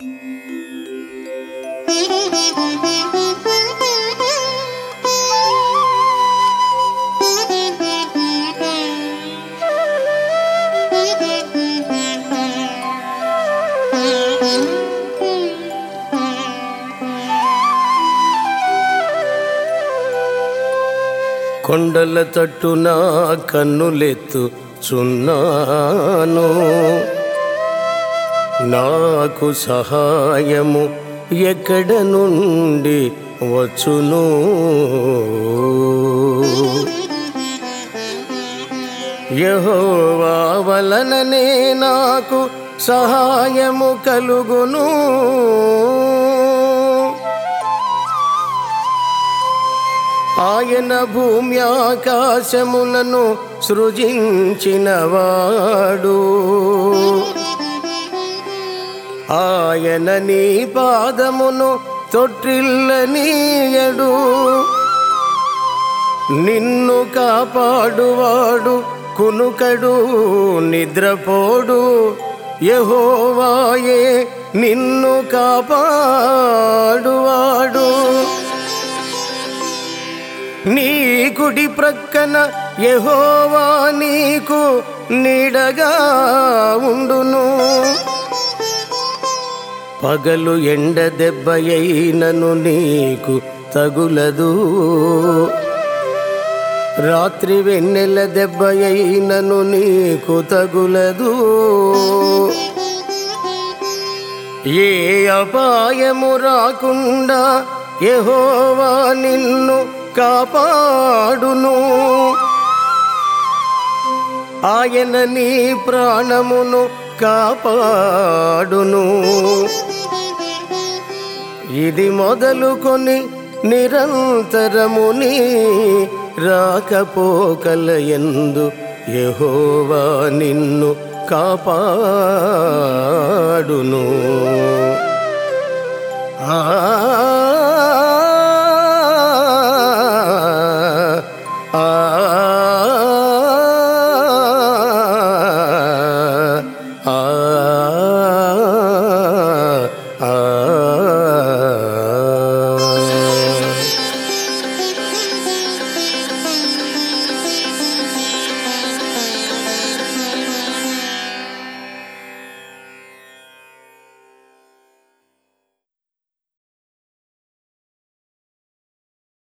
కొండల తట్టున కన్నులెత్తు చున్నాను నాకు సహాయము ఎక్కడ నుండి వచ్చును యహోవా వలననే నాకు సహాయము కలుగును ఆయన భూమి ఆకాశములను సృజించినవాడు ఆయన నీ పాదమును తొట్టిల్లనీయడు నిన్ను కాపాడువాడు కునుకడు నిద్రపోడు యహోవాయే నిన్ను కాపాడువాడు నీ కుడి ప్రక్కన యహోవా నీకు నీడగా ఉండును పగలు ఎండ దెబ్బయైనను నీకు తగులదు రాత్రి వెన్నెల దెబ్బయైనను నీకు తగులదు ఏ అపాయము రాకుండా యెహోవా నిన్ను కాపాడును ఆయన నీ ప్రాణమును కాపాడును ఇది మొదలుకొని నిరంతరముని రాకపోకల ఎందు యెహోవా నిన్ను కాపాడును ఆ